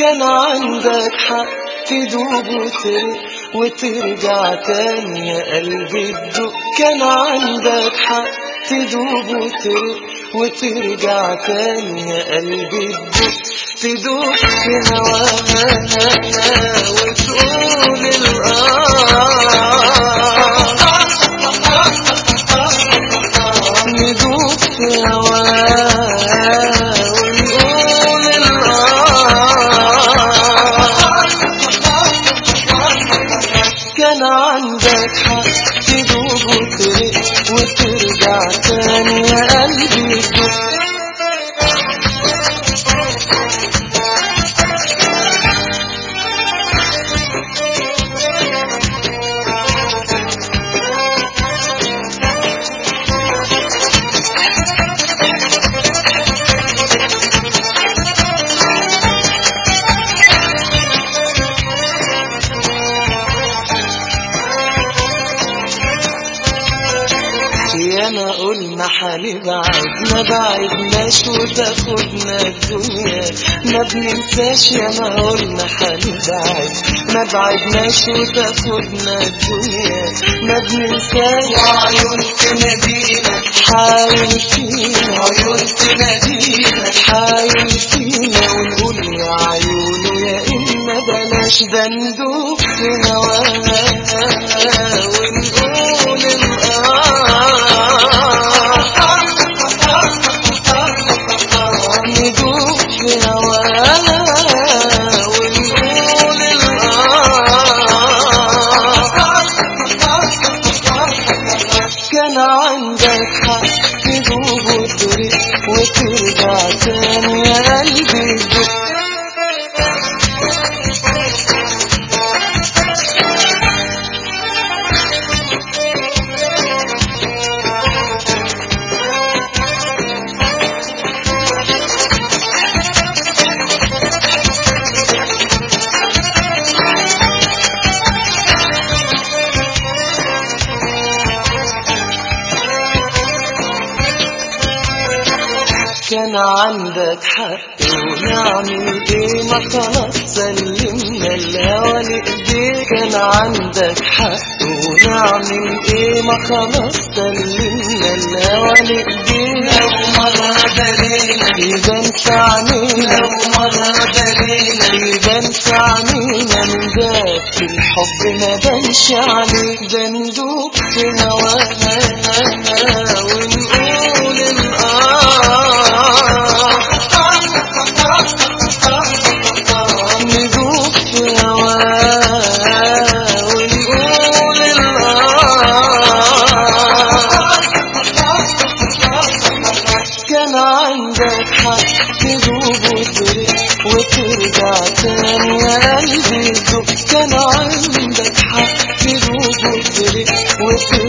كان عندك حق تدوب وترق وترجع تاني يا قلبي تدق كان عندك حق تدوب وترق وترجع تاني يا قلبي تدق تدوب في هواها وتقول الآه ندوب في هواها ونقول الآه كان عندك حق تدوب وترق وترجع تاني يا قلبي تدق ياما قلنا حنبعد ما بعدناش وتاخدنا الدنيا ما بننساش ياما قلنا حنبعد ما بعدناش وتاخدنا الدنيا ما بننساش عيون تنادينا حايل فينا عيون تنادينا حايل فينا ونقول يا عيونه يا إما بلاش ده ندوب في هواها ونقول الآه ندوب في هواها ونقول الآه كان عندك حق تدوب وترق وترجع تاني يا قلبي تدق كان عندك حق ونعمل ايه ما خلاص سلمنا الهوى لايديك كان عندك حق ونعمل ايه ما خلاص سلمنا الهوى لايديك لو مرة بلينا يبان في عينينا لو مرة بلينا يبان في عينينا من ذات الحب ما بانش عليك ده ندوب في هواها ونقول الآه ندوب في هواها ونقول الآه كان عندك حق تدوب وترق وترجع تاني يا قلبي تدق كان عندك حق تدوب وترق وترجع